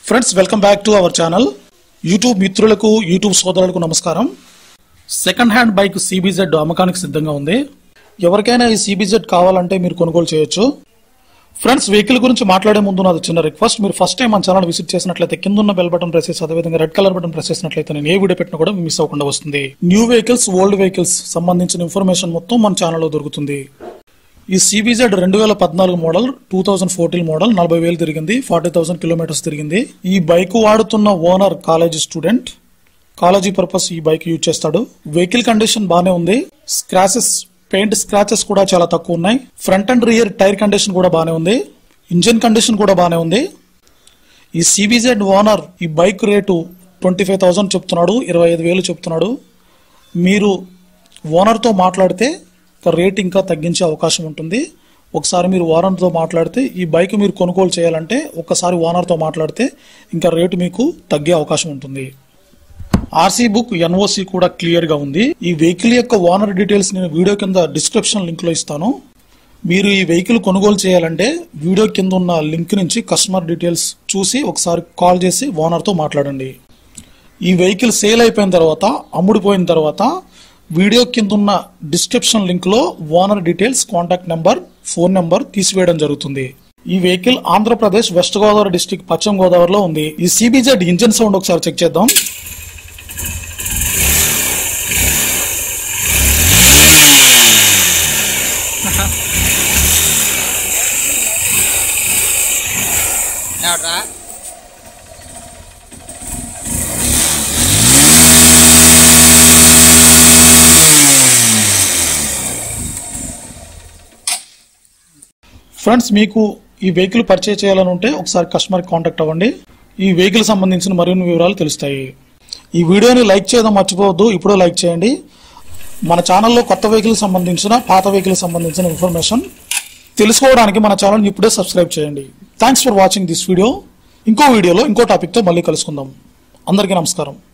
friends welcome back to our channel YouTube మిత్రులకు YouTube సోదరులకు నమస్కారం సెకండ్ హ్యాండ్ బైక్ సిబిజెడ్ అమ్మకానికి సిద్ధంగా ఉంది ఎవరికైనా ఈ సిబిజెడ్ కావాలంటే మీరు కొనుగోలు చేయొచ్చు ఫ్రెండ్స్ వెహికల్ గురించి మాట్లాడే ముందు నాది చిన్న రిక్వెస్ట్ మీరు ఫస్ట్ టైం మన ఛానల్ విజిట్ చేసినట్లయితే కింద ఉన్న బెల్ బటన్ ప్రెస్ చేసి అదేవిధంగా రెడ్ కలర్ బటన్ ప్రెస్ చేసినట్లయితే నేను ఏ వీడియో పెట్టినా కూడా మిస్ అవ్వకుండా వస్తుంది న్యూ వెహికల్స్ ఓల్డ్ వెహికల్స్ సంబంధించిన ఇన్ఫర్మేషన్ మొత్తం మన ఛానల్లో దొరుకుతుంది ఈ సిబిజెడ్ రెండు వేల పద్నాలుగు model two thousand fourteen model నలభై వేలు తిరిగింది ఫార్టీ థౌసండ్ కిలోమీటర్స్ తిరిగింది ఈ బైక్ వాడుతున్న owner college student college purpose ఈ బైక్ యూజ్ చేస్తాడు వెహికల్ కండిషన్ బానే ఉంది స్క్రాచెస్ పెయింట్ స్క్రాచెస్ కూడా చాలా తక్కువ ఉన్నాయి front and rear tyre condition కూడా బానే ఉంది ఇంజిన్ కండిషన్ కూడా బానే ఉంది ఈ సిబిజెడ్ ఓనర్ ఈ bike rate twenty five thousand చెప్తున్నాడు ఇరవై ఐదు వేలు చెప్తున్నాడు మీరు ఓనర్తో మాట్లాడితే ఒక రేట్ ఇంకా తగ్గించే అవకాశం ఉంటుంది ఒకసారి మీరు ఓనర్తో మాట్లాడితే ఈ బైక్ మీరు కొనుగోలు చేయాలంటే ఒక్కసారి ఓనర్తో మాట్లాడితే ఇంకా రేటు మీకు తగ్గే అవకాశం ఉంటుంది ఆర్సీ బుక్ ఎన్ఓసి కూడా క్లియర్ గా ఉంది ఈ వెహికల్ యొక్క ఓనర్ డీటెయిల్స్ నేను వీడియో కింద డిస్క్రిప్షన్ లింక్ లో ఇస్తాను మీరు ఈ వెహికల్ కొనుగోలు చేయాలంటే వీడియో కింద ఉన్న లింక్ నుంచి కస్టమర్ డీటెయిల్స్ చూసి ఒకసారి కాల్ చేసి ఓనర్ తో మాట్లాడండి ఈ వెహికల్ సేల్ అయిపోయిన తర్వాత అమ్ముడిపోయిన తర్వాత వీడియో కింద ఉన్న డిస్క్రిప్షన్ లింక్ లో owner details contact number phone number తీసివేయడం జరుగుతుంది ఈ vehicle Andhra Pradesh west Godavari district పశ్చిమ గోదావరిలో ఉంది ఈ సిబిజెడ్ ఇంజిన్ సౌండ్ ఒకసారి చెక్ చేద్దాం ఏడ్రా ఫ్రెండ్స్ మీకు ఈ వెహికల్ పర్చేజ్ చేయాలని ఉంటే ఒకసారి కస్టమర్ కాంటాక్ట్ అవ్వండి ఈ వెహికల్ సంబంధించిన మరిన్ని వివరాలు తెలుస్తాయి ఈ వీడియోని లైక్ చేయడం మర్చిపోవద్దు ఇప్పుడే లైక్ చేయండి మన ఛానల్లో కొత్త వెహికల్ సంబంధించిన పాత వెహికల్ సంబంధించిన ఇన్ఫర్మేషన్ తెలుసుకోవడానికి మన ఛానల్ని ఇప్పుడే సబ్స్క్రైబ్ చేయండి thanks for watching this video ఇంకో వీడియోలో ఇంకో టాపిక్తో మళ్ళీ కలుసుకుందాం అందరికీ నమస్కారం